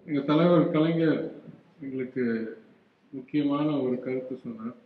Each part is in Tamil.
எங்கள் தலைவர் கலைஞர் எங்களுக்கு முக்கியமான ஒரு கருத்து சொன்னார்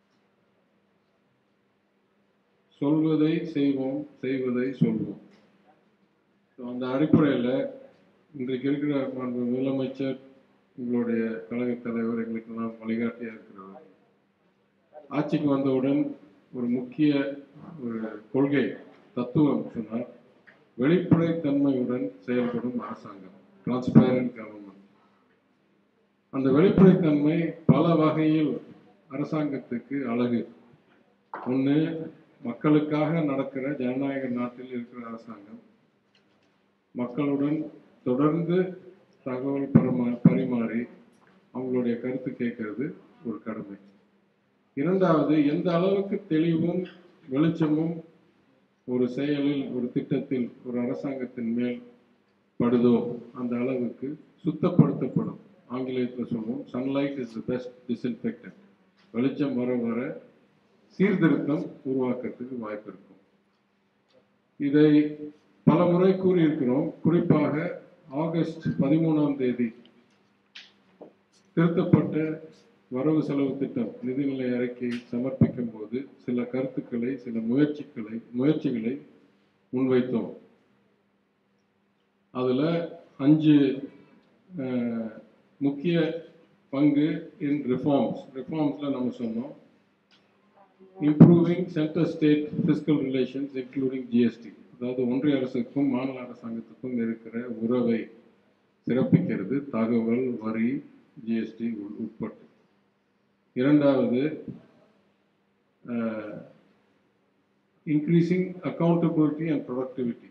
சொல்வதை செய்வோம் செய்வதை சொல்வோம் So, அந்த அடிப்படையில் இன்றைக்கு இருக்கிற மாண்பு முதலமைச்சர் எங்களுடைய கழக தலைவர் எங்களுக்கெல்லாம் வழிகாட்டியாக இருக்கிறவர் ஆட்சிக்கு வந்தவுடன் ஒரு முக்கிய ஒரு கொள்கை தத்துவம் சொன்னார் வெளிப்படைத்தன்மையுடன் செயல்படும் அரசாங்கம் டிரான்ஸ்பேரண்ட் கவர்மெண்ட் அந்த வெளிப்படைத்தன்மை பல வகையில் அரசாங்கத்துக்கு அழகு ஒன்று மக்களுக்காக நடக்கிற ஜனநாயக நாட்டில் இருக்கிற அரசாங்கம் மக்களுடன் தொடர்ந்து தகவல் பரிமா பரிமாறி அவங்களுடைய கருத்து கேட்கறது ஒரு கடமை இரண்டாவது எந்த அளவுக்கு தெளிவும் வெளிச்சமும் ஒரு செயலில் ஒரு திட்டத்தில் ஒரு அரசாங்கத்தின் மேல் படுதோ அந்த அளவுக்கு சுத்தப்படுத்தப்படும் ஆங்கிலத்தில் சொல்லுவோம் sunlight is the best disinfectant வெளிச்சம் வர வர சீர்திருத்தம் உருவாக்கத்துக்கு வாய்ப்பு இருக்கும் இதை பல முறை கூறியிருக்கிறோம் குறிப்பாக ஆகஸ்ட் பதிமூணாம் தேதி திருத்தப்பட்ட வரவு செலவு திட்டம் நிதிநிலை அறிக்கை சமர்ப்பிக்கும் போது சில கருத்துக்களை சில முயற்சிகளை முயற்சிகளை முன்வைத்தோம் அதுல அஞ்சு அஹ், முக்கிய பங்கு இன் ரிஃபார்ம்ஸ் ரிஃபார்ம்ஸ்ல நம்ம சொன்னோம் improving centre state fiscal relations including GST அதாவது ஒன்றிய அரசுக்கும் மாநில அரசாங்கத்துக்கும் இருக்கிற உறவை சிறப்பிக்கிறது தகவல் வரி ஜிஎஸ்டி உட்பட்டு இரண்டாவது இன்க்ரீசிங் அக்கௌண்டபிலிட்டி அண்ட் ப்ரொடக்டிவிட்டி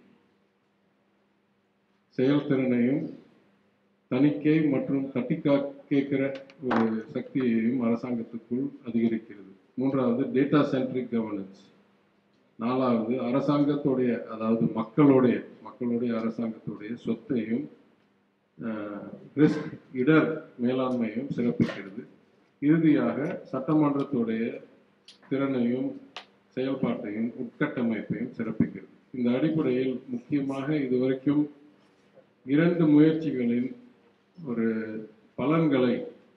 செயல்திறனையும் தணிக்கை மற்றும் தட்டி கா- கேட்கிற ஒரு சக்தியையும் அரசாங்கத்துக்குள் அதிகரிக்கிறது மூன்றாவது டேட்டா சென்ட்ரிக் கவர்னன்ஸ் நாலாவது அரசாங்கத்துடைய அதாவது மக்களுடைய மக்களுடைய அரசாங்கத்துடைய சொத்தையும் ரிஸ்க் இடர் மேலாண்மையும் சிறப்பிக்கிறது இறுதியாக சட்டமன்றத்துடைய திறனையும் செயல்பாட்டையும் உட்கட்டமைப்பையும் சிறப்பிக்கிறது இந்த அடிப்படையில் முக்கியமாக இதுவரைக்கும் இரண்டு முயற்சிகளின் ஒரு பலன்களை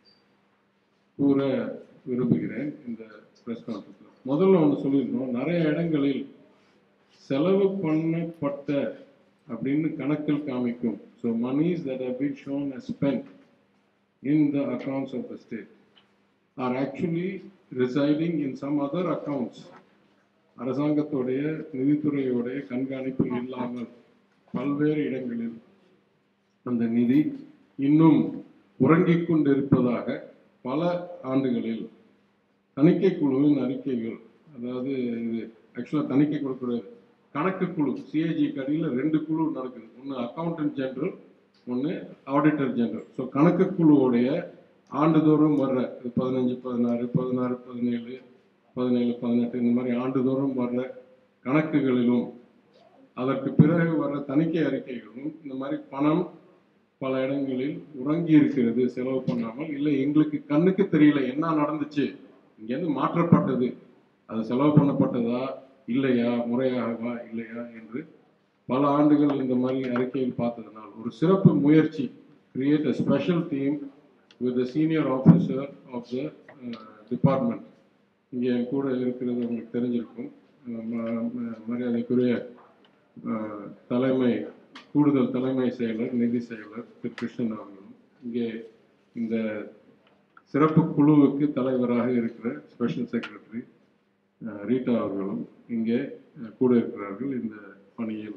கூற விரும்புகிறேன் இந்த பிரஸ் கான்ஃபரன்ஸில் முதல்ல ஒன்று சொல்லியிருந்தோம் நிறைய இடங்களில் செலவு பண்ணப்பட்ட அப்படின்னு கணக்கில் காமிக்கும் so moneys that have been shown as spent in the accounts of the state are actually residing in some other accounts அரசாங்கத்துடைய நிதித்துறையுடைய கண்காணிப்பு இல்லாமல் பல்வேறு இடங்களில் அந்த நிதி இன்னும் உறங்கிக் கொண்டிருப்பதாக பல ஆண்டுகளில் தணிக்கை குழுவின் அறிக்கைகள் அதாவது இது ஆக்சுவலாக தணிக்கை குழு கிடையாது கணக்கு குழு சிஏஜி கடியில் ரெண்டு குழு நடக்குது ஒன்று அக்கௌண்டன்ட் ஜெனரல் ஒன்று ஆடிட்டர் ஜெனரல் ஸோ கணக்கு குழுவுடைய ஆண்டுதோறும் வர்ற இது பதினஞ்சு பதினாறு பதினாறு பதினேழு பதினேழு பதினெட்டு இந்த மாதிரி ஆண்டுதோறும் வர்ற கணக்குகளிலும் அதற்கு பிறகு வர்ற தணிக்கை அறிக்கைகளும் இந்த மாதிரி பணம் பல இடங்களில் உறங்கி இருக்கிறது செலவு பண்ணாமல் இல்லை எங்களுக்கு கண்ணுக்கு தெரியல என்ன நடந்துச்சு இங்கேருந்து மாற்றப்பட்டது அது செலவு பண்ணப்பட்டதா இல்லையா முறையாகவா இல்லையா என்று பல ஆண்டுகள் இந்த மாதிரி அறிக்கையில் பார்த்ததனால் ஒரு சிறப்பு முயற்சி create a special team with the senior officer of the uh, department இங்கே என் கூட இருக்கிறது உங்களுக்கு தெரிஞ்சிருக்கும் அஹ் ம- ம- மரியாதைக்குரிய அஹ், தலைமை கூடுதல் தலைமை செயலர் நிதி செயலர் திரு கிருஷ்ணன் அவர்களும் இங்கே இந்த சிறப்பு குழுவுக்கு தலைவராக இருக்கிற ஸ்பெஷல் செக்ரட்டரி ரீட்டா அவர்களும் இங்கே அஹ், கூட இருக்கிறார்கள் இந்த பணியில்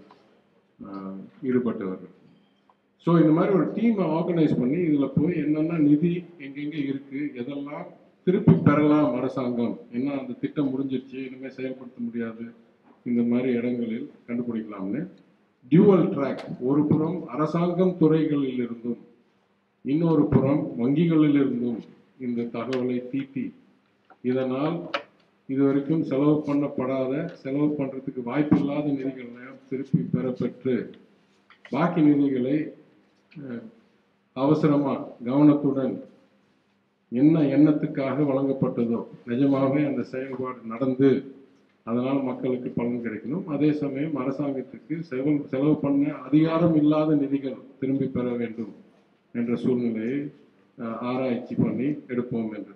அஹ், ஈடுபட்டவர்கள் ஸோ இந்த மாதிரி ஒரு டீமை ஆர்கனைஸ் பண்ணி இதில் போய் என்னென்ன நிதி எங்கெங்கே இருக்குது எதெல்லாம் திருப்பி பெறலாம் அரசாங்கம் என்ன அந்த திட்டம் முடிஞ்சிருச்சு இனிமேல் செயல்படுத்த முடியாது இந்த மாதிரி இடங்களில் கண்டுபிடிக்கலாம்னு டியூவல் ட்ராக் ஒரு புறம் அரசாங்கம் துறைகளில் இருந்தும் இன்னொரு புறம் வங்கிகளில் இருந்தும் இந்த தகவலை தீட்டி இதனால் இதுவரைக்கும் செலவு பண்ணப்படாத செலவு பண்றதுக்கு வாய்ப்பில்லாத நிதிகளை திருப்பி பெறப்பெற்று பாக்கி நிதிகளை அஹ், அவசரமா கவனத்துடன் என்ன எண்ணத்துக்காக வழங்கப்பட்டதோ நிஜமாகவே அந்த செயல்பாடு நடந்து அதனால் மக்களுக்கு பலன் கிடைக்கணும் அதே சமயம் அரசாங்கத்துக்கு செலவு செலவு பண்ண அதிகாரம் இல்லாத நிதிகள் திரும்பி பெற வேண்டும் என்ற சூழ்நிலையை அஹ், ஆராய்ச்சி பண்ணி எடுப்போம் என்று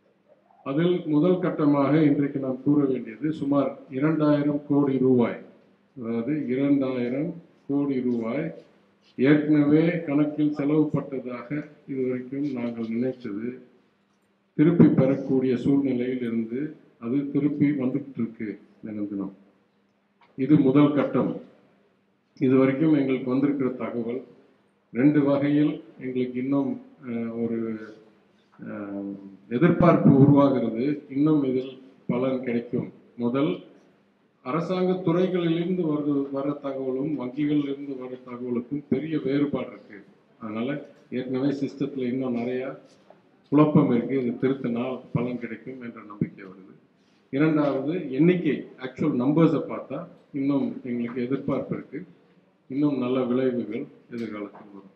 அதில் முதல் கட்டமாக இன்றைக்கு நாம் கூற வேண்டியது சுமார் இரண்டாயிரம் கோடி ரூபாய் அதாவது இரண்டாயிரம் கோடி ரூபாய் ஏற்கனவே கணக்கில் செலவுப்பட்டதாக இதுவரைக்கும் நாங்கள் நினைத்தது திருப்பி பெறக்கூடிய சூழ்நிலையில் இருந்து அது திருப்பி வந்துட்டு இருக்கு தினம் தினம் இது முதல் கட்டம் இது வரைக்கும் எங்களுக்கு வந்திருக்கிற தகவல் ரெண்டு வகையில் எங்களுக்கு இன்னும் அஹ், ஒரு அஹ், எதிர்பார்ப்பு உருவாகிறது இன்னும் இதில் பலன் கிடைக்கும் முதல் அரசாங்க துறைகளிலிருந்து வர வர தகவலும் வங்கிகளிலிருந்து வர தகவலுக்கும் பெரிய வேறுபாடு இருக்கு அதனால ஏற்கனவே சிஸ்டத்தில் இன்னும் நிறைய குழப்பம் இருக்கு இது திருத்தினால் பலன் கிடைக்கும் என்ற நம்பிக்கை வருது இரண்டாவது எண்ணிக்கை ஆக்சுவல் நம்பர்ஸை பார்த்தா இன்னும் எங்களுக்கு எதிர்பார்ப்பு இருக்கு இன்னும் நல்ல விளைவுகள் எதிர்காலத்தில் வரும்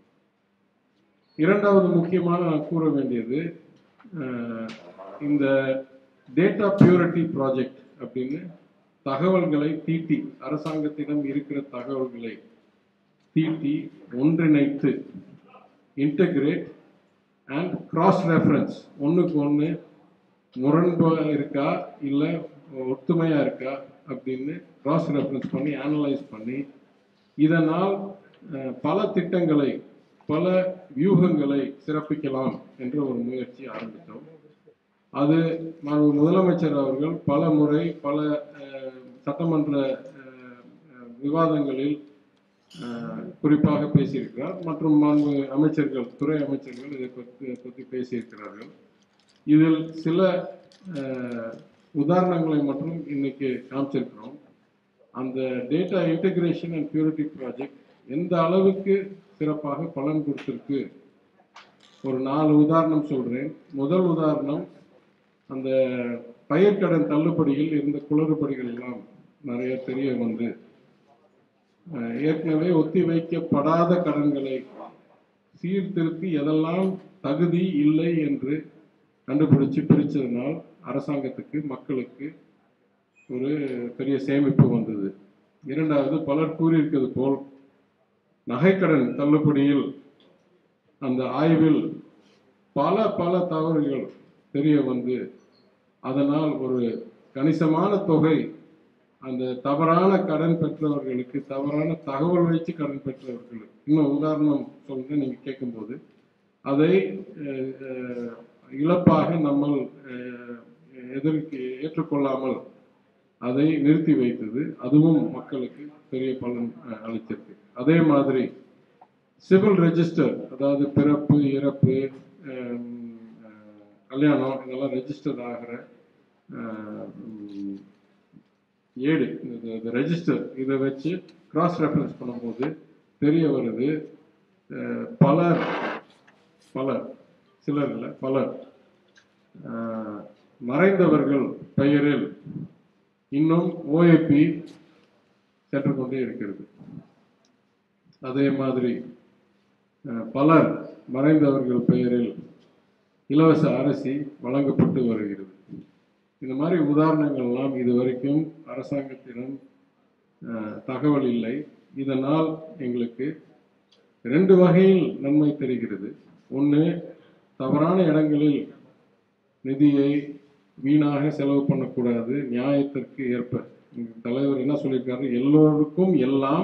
இரண்டாவது முக்கியமான நான் கூற வேண்டியது அஹ், இந்த டேட்டா பியூரிட்டி ப்ராஜெக்ட் அப்படின்னு தகவல்களை தீட்டி அரசாங்கத்திடம் இருக்கிற தகவல்களை தீட்டி ஒன்றிணைத்து இன்டகிரேட் அண்ட் கிராஸ் ரெஃபரன்ஸ் ஒன்றுக்கு ஒன்று முரண்பா இருக்கா இல்லை ஒத்துமையாக இருக்கா அப்படின்னு கிராஸ் ரெஃபரன்ஸ் பண்ணி அனலைஸ் பண்ணி இதனால் அஹ், பல திட்டங்களை பல வியூகங்களை சிறப்பிக்கலாம் என்ற ஒரு முயற்சி ஆரம்பித்தோம் அது மாண்பு முதலமைச்சர் அவர்கள் பல முறை பல அஹ், சட்டமன்ற அஹ், அஹ், விவாதங்களில் அஹ், குறிப்பாக பேசியிருக்கிறார் மற்றும் மாண்பு அமைச்சர்கள் துறை அமைச்சர்கள் இதை பற்றி பற்றி பேசியிருக்கிறார்கள் இதில் சில அஹ், உதாரணங்களை மட்டும் இன்னைக்கு காமிச்சிருக்கிறோம் அந்த data integration and purity project எந்த அளவுக்கு சிறப்பாக பலன் கொடுத்திருக்கு ஒரு நாலு உதாரணம் சொல்றேன் முதல் உதாரணம் அந்த பயிர்க்கடன் தள்ளுபடியில் இருந்த குளறுபடிகள் எல்லாம் நிறைய தெரிய வந்து அஹ், ஏற்கனவே ஒத்தி வைக்கப்படாத கடன்களை சீர்திருத்தி எதெல்லாம் தகுதி இல்லை என்று கண்டுபிடிச்சு பிரிச்சதுனால் அரசாங்கத்துக்கு மக்களுக்கு ஒரு பெரிய சேமிப்பு வந்தது இரண்டாவது பலர் கூறியிருக்கிறது போல் நகைக்கடன் தள்ளுபடியில் அந்த ஆய்வில் பல பல தவறுகள் தெரிய வந்து அதனால் ஒரு கணிசமான தொகை அந்த தவறான கடன் பெற்றவர்களுக்கு தவறான தகவல் வைத்து கடன் பெற்றவர்களுக்கு இன்னும் உதாரணம் சொல்றேன் நீங்க கேட்கும்போது அதை அஹ், அஹ், இழப்பாக நம்ம அஹ், எதிர்க்கு ஏற்றுக்கொள்ளாமல் அதை நிறுத்தி வைத்தது அதுவும் மக்களுக்கு பெரிய பலன் அஹ், அளித்திருக்கு அதே மாதிரி சிவில் ரெஜிஸ்டர் அதாவது பிறப்பு இறப்பு ஹம், அஹ், கல்யாணம் இதெல்லாம் ரெஜிஸ்டர் ஆகிற அஹ், உம், ஏடு இந்த ரெஜிஸ்டர் இதை வச்சு கிராஸ் ரெஃபரன்ஸ் பண்ணும்போது தெரிய வருது அஹ், பலர் பலர் சிலர் இல்லை பலர் அஹ், மறைந்தவர்கள் பெயரில் இன்னும் ஓஏபி சென்று கொண்டே இருக்கிறது அதே மாதிரி அஹ், பலர் மறைந்தவர்கள் பெயரில் இலவச அரிசி வழங்கப்பட்டு வருகிறது இந்த மாதிரி உதாரணங்கள்லாம் இதுவரைக்கும் அரசாங்கத்திடம் அஹ், தகவல் இல்லை இதனால் எங்களுக்கு ரெண்டு வகையில் நன்மை தெரிகிறது ஒன்று தவறான இடங்களில் நிதியை வீணாக செலவு பண்ணக்கூடாது நியாயத்திற்கு ஏற்ப எங்க தலைவர் என்ன சொல்லியிருக்காரு எல்லோருக்கும் எல்லாம்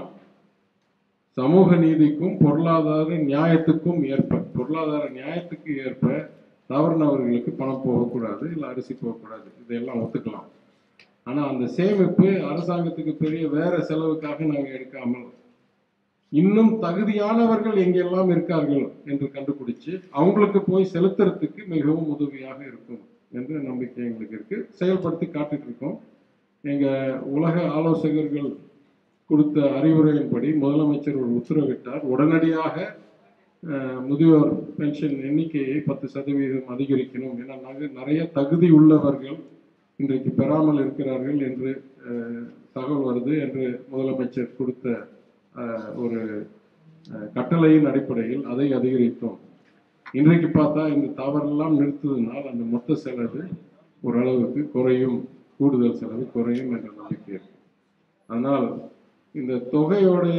சமூக நீதிக்கும் பொருளாதார நியாயத்துக்கும் ஏற்ப பொருளாதார நியாயத்துக்கு ஏற்ப தவறுனவர்களுக்கு பணம் போகக்கூடாது இல்லை அரிசி போகக்கூடாது இதையெல்லாம் ஒத்துக்கலாம் ஆனா அந்த சேமிப்பு அரசாங்கத்துக்கு பெரிய வேற செலவுக்காக நாங்க எடுக்காமல் இன்னும் தகுதியானவர்கள் எங்கெல்லாம் இருக்கார்கள் என்று கண்டுபிடிச்சு அவங்களுக்கு போய் செலுத்துறதுக்கு மிகவும் உதவியாக இருக்கும் என்ற நம்பிக்கை எங்களுக்கு இருக்கு செயல்படுத்தி காட்டிட்டு இருக்கோம் எங்க உலக ஆலோசகர்கள் கொடுத்த அறிவுரையின்படி முதலமைச்சர் ஒரு உத்தரவிட்டார் உடனடியாக அஹ், முதியோர் பென்ஷன் எண்ணிக்கையை பத்து சதவீதம் அதிகரிக்கணும் ஏன்னா நாங்க நிறைய தகுதி உள்ளவர்கள் இன்றைக்கு பெறாமல் இருக்கிறார்கள் என்று அஹ், தகவல் வருது என்று முதலமைச்சர் கொடுத்த அஹ், ஒரு அஹ், கட்டளையின் அடிப்படையில் அதை அதிகரித்தோம் இன்றைக்கு பார்த்தா இந்த தவறெல்லாம் நிறுத்துவதனால் அந்த மொத்த செலவு ஓரளவுக்கு குறையும் கூடுதல் செலவு குறையும் என்ற நம்பிக்கை இருக்கு ஆனால் இந்த தொகையோடைய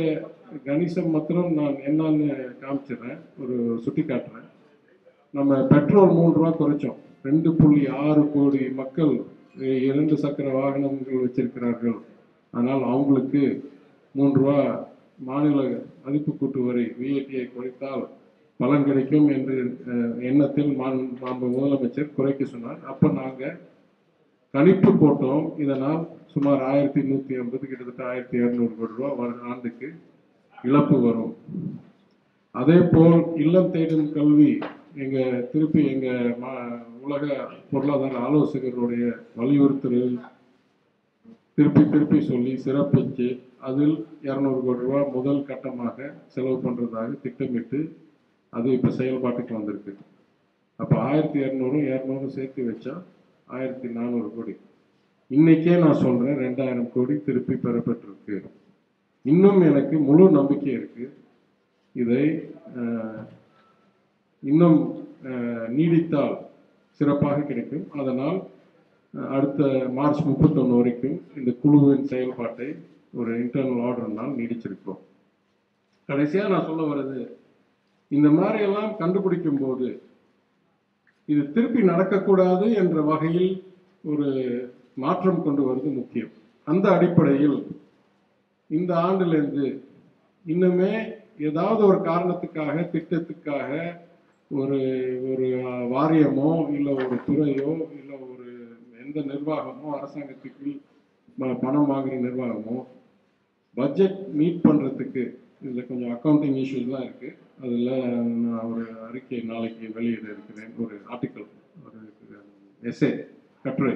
கணிசம் மாத்திரம் நான் என்னன்னு காமிச்சிடுறேன் ஒரு சுட்டி காட்டுறேன் நம்ம பெட்ரோல் மூணு ரூபா குறைச்சோம் ரெண்டு புள்ளி ஆறு கோடி மக்கள் இ- இரண்டு சக்கர வாகனங்கள் வச்சிருக்கிறார்கள் ஆனால் அவங்களுக்கு மூன்று ரூபா மாநில மதிப்பு கூட்டு வரி விஐடியை குறைத்தால் பலன் கிடைக்கும் என்று அஹ், எண்ணத்தில் மாண்- மாண்பு முதலமைச்சர் குறைக்க சொன்னார் அப்போ நாங்கள் கணிப்பு போட்டோம் இதனால் சுமார் ஆயிரத்தி நூற்றி ஐம்பது கிட்டத்தட்ட ஆயிரத்தி இரநூறு கோடி ரூபா வர- ஆண்டுக்கு இழப்பு வரும் அதே போல் இல்லம் தேடும் கல்வி எங்க திருப்பி எங்க ம- உலக பொருளாதார ஆலோசகருடைய வலியுறுத்தலில் திருப்பி திருப்பி சொல்லி சிறப்பிச்சு அதில் இரநூறு கோடி ரூபாய் முதல் கட்டமாக செலவு பண்றதாக திட்டமிட்டு அது இப்ப செயல்பாட்டுக்கு வந்திருக்கு அப்ப ஆயிரத்தி இரநூறும் இரநூறும் சேர்த்து வச்சா ஆயிரத்தி நானூறு கோடி இன்னைக்கே நான் சொல்றேன் ரெண்டாயிரம் கோடி திருப்பி பெறப்பட்டிருக்கு இன்னும் எனக்கு முழு நம்பிக்கை இருக்கு இதை அஹ், இன்னும் அஹ், நீடித்தால் சிறப்பாக கிடைக்கும் அதனால் அஹ், அடுத்த மார்ச் முப்பத்தொன்று வரைக்கும் இந்த குழுவின் செயல்பாட்டை ஒரு இன்டர்னல் ஆர்டர்னால் நீடிச்சிருக்கோம் கடைசியாக நான் சொல்ல வர்றது இந்த மாதிரி எல்லாம் கண்டுபிடிக்கும் போது இது திருப்பி நடக்கக்கூடாது என்ற வகையில் ஒரு மாற்றம் கொண்டு வருவது முக்கியம் அந்த அடிப்படையில் இந்த ஆண்டிலிருந்து இன்னுமே ஏதாவது ஒரு காரணத்துக்காக திட்டத்துக்காக ஒரு ஒரு அஹ், வாரியமோ இல்லை ஒரு துறையோ இல்லை ஒரு எந்த நிர்வாகமோ அரசாங்கத்துக்கு ம- பணம் வாங்குற நிர்வாகமோ பட்ஜெட் மீட் பண்ணுறதுக்கு இதில் கொஞ்சம் அக்கௌண்டிங் இஷ்யூஸ்லாம் இருக்குது அதில் நான் ஒரு அறிக்கை நாளைக்கு வெளியிட இருக்கிறேன் ஒரு ஆர்டிக்கல் ஒரு எஸ்ஏ கட்டுரை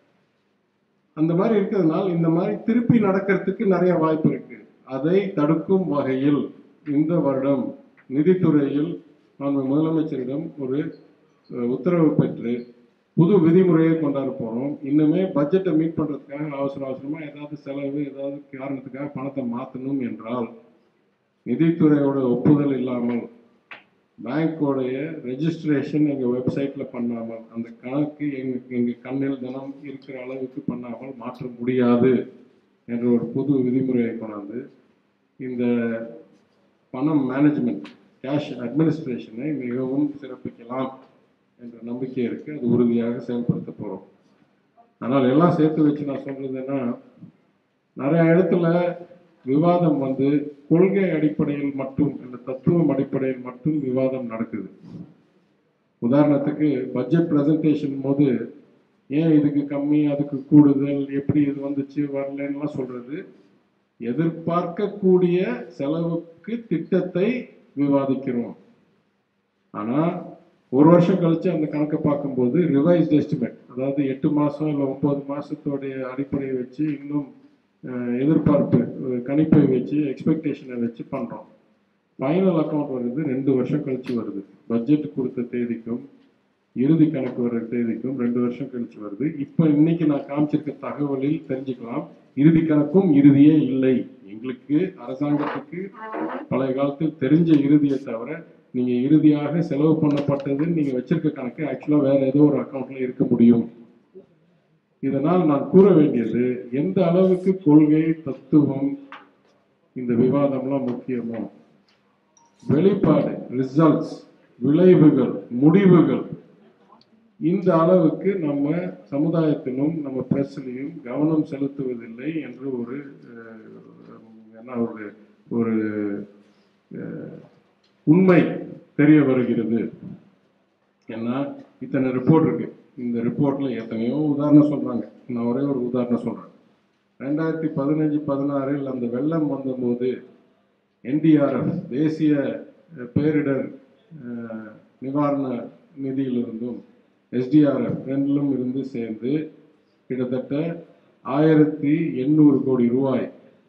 அந்த மாதிரி இருக்கிறதுனால இந்த மாதிரி திருப்பி நடக்கிறதுக்கு நிறைய வாய்ப்பு இருக்கு அதை தடுக்கும் வகையில் இந்த வருடம் நிதித்துறையில் நம்ம முதலமைச்சரிடம் ஒரு அஹ், உத்தரவு பெற்று புது விதிமுறையை கொண்டாட போறோம் இன்னுமே பட்ஜெட்டை மீட் பண்றதுக்காக அவசர அவசரமா ஏதாவது செலவு ஏதாவது காரணத்துக்காக பணத்தை மாற்றணும் என்றால் நிதித்துறையோட ஒப்புதல் இல்லாமல் பேங்கோடைய ரெஜிஸ்ட்ரேஷன் எங்கள் வெப்சைட்டில் பண்ணாமல் அந்த கணக்கு எங்க எங்கள் கண்ணில் தினம் இருக்கிற அளவுக்கு பண்ணாமல் மாற்ற முடியாது என்ற ஒரு புது விதிமுறையை கொண்டாந்து இந்த பணம் மேனேஜ்மெண்ட் கேஷ் அட்மினிஸ்ட்ரேஷனை மிகவும் சிறப்பிக்கலாம் என்ற நம்பிக்கை இருக்கு அது உறுதியாக செயல்படுத்த போகிறோம் ஆனால் எல்லாம் சேர்த்து வச்சு நான் சொல்றதுன்னா நிறைய இடத்துல விவாதம் வந்து கொள்கை அடிப்படையில் மட்டும் இந்த தத்துவம் அடிப்படையில் மட்டும் விவாதம் நடக்குது உதாரணத்துக்கு பட்ஜெட் பிரசன்டேஷன் போது ஏன் இதுக்கு கம்மி அதுக்கு கூடுதல் எப்படி இது வந்துச்சு வரலன்னுலாம் சொல்றது எதிர்பார்க்கக்கூடிய செலவுக்கு திட்டத்தை விவாதிக்கிறோம் ஆனா ஒரு வருஷம் கழிச்சு அந்த கணக்கை பார்க்கும்போது ரிவைஸ்ட் எஸ்டிமேட் அதாவது எட்டு மாசம் இல்லை ஒன்பது மாசத்தோடைய அடிப்படையை வச்சு இன்னும் அஹ், எதிர்பார்ப்பு அஹ், கணிப்பை வச்சு எக்ஸ்பெக்டேஷனை வச்சு பண்றோம் ஃபைனல் அக்கௌண்ட் வருது ரெண்டு வருஷம் கழிச்சு வருது பட்ஜெட் கொடுத்த தேதிக்கும் இறுதி கணக்கு வர்ற தேதிக்கும் ரெண்டு வருஷம் கழிச்சு வருது இப்போ இன்னைக்கு நான் காமிச்சிருக்க தகவலில் தெரிஞ்சுக்கலாம் இறுதி கணக்கும் இறுதியே இல்லை எங்களுக்கு அரசாங்கத்துக்கு பழைய காலத்தில் தெரிஞ்ச இறுதியை தவிர நீங்க இறுதியாக செலவு பண்ணப்பட்டது நீங்க வச்சிருக்க கணக்கு ஆக்சுவலா வேற ஏதோ ஒரு அக்கௌண்ட்ல இருக்க முடியும் இதனால் நான் கூற வேண்டியது எந்த அளவுக்கு கொள்கை தத்துவம் இந்த விவாதம்லாம் முக்கியமோ வெளிப்பாடு ரிசல்ட்ஸ் விளைவுகள் முடிவுகள் இந்த அளவுக்கு நம்ம சமுதாயத்திலும் நம்ம பிரஸ்லையும் கவனம் செலுத்துவதில்லை என்று ஒரு அஹ், என்ன ஒரு ஒரு அஹ், உண்மை தெரிய வருகிறது ஏன்னா இத்தனை ரிப்போர்ட் இருக்கு இந்த ரிப்போர்ட்ல எத்தனையோ உதாரணம் சொல்றாங்க நான் ஒரே ஒரு உதாரணம் சொல்றேன் ரெண்டாயிரத்தி பதினஞ்சு பதினாறில் அந்த வெள்ளம் வந்தபோது என்டிஆர்எஃப் தேசிய அஹ், பேரிடர் அஹ், நிவாரண நிதியிலிருந்தும் எஸ்டிஆர்எஃப் ரெண்டிலும் இருந்து சேர்ந்து கிட்டத்தட்ட ஆயிரத்தி எண்ணூறு கோடி ரூபாய்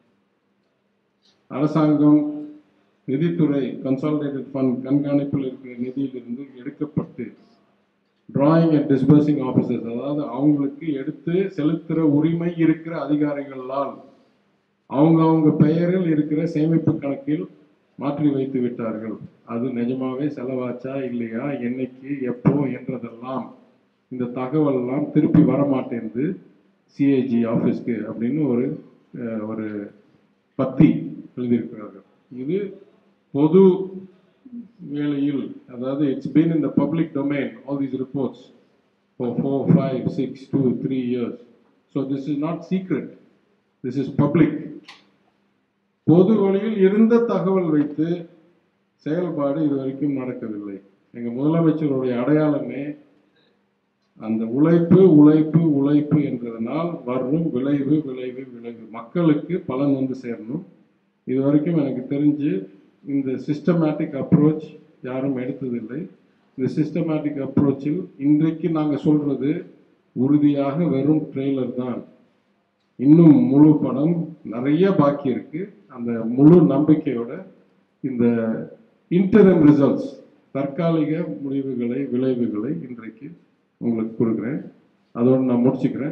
அரசாங்கம் நிதித்துறை கன்சாலிடேட்டட் ஃபண்ட் கண்காணிப்பில் இருக்கிற நிதியிலிருந்து எடுக்கப்பட்டு டிராயிங் அண்ட் டிஸ்பர்சிங் ஆஃபீஸர்ஸ் அதாவது அவங்களுக்கு எடுத்து செலுத்துகிற உரிமை இருக்கிற அதிகாரிகளால் அவங்க அவங்க பெயரில் இருக்கிற சேமிப்பு கணக்கில் மாற்றி வைத்து விட்டார்கள் அது நிஜமாவே செலவாச்சா இல்லையா என்னைக்கு எப்போ என்றதெல்லாம் இந்த தகவல் எல்லாம் திருப்பி வர மாட்டேங்குது சிஏஜி ஆஃபீஸ்க்கு அப்படின்னு ஒரு அஹ், ஒரு பத்தி எழுதியிருக்கிறார்கள் இது பொது வேளையில் அதாவது it's been in the public domain all these reports for four five six two three years so this is not secret this is public பொது வழியில் இருந்த தகவல் வைத்து செயல்பாடு இதுவரைக்கும் நடக்கவில்லை எங்க முதலமைச்சருடைய அடையாளமே அந்த உழைப்பு உழைப்பு உழைப்பு என்றதனால் வரும் விளைவு விளைவு விளைவு மக்களுக்கு பலன் வந்து சேரணும் இது வரைக்கும் எனக்கு தெரிஞ்சு இந்த சிஸ்டமேட்டிக் அப்ரோச் யாரும் எடுத்ததில்லை இந்த சிஸ்டமேட்டிக் அப்ரோச்சில் இன்றைக்கு நாங்கள் சொல்றது உறுதியாக வெறும் ட்ரெய்லர் தான் இன்னும் முழு படம் நிறைய பாக்கி இருக்கு அந்த முழு நம்பிக்கையோட இந்த இன்டர்ம் ரிசல்ட்ஸ் தற்காலிக முடிவுகளை விளைவுகளை இன்றைக்கு உங்களுக்கு கொடுக்குறேன் அதோடு நான் முடிச்சுக்கிறேன்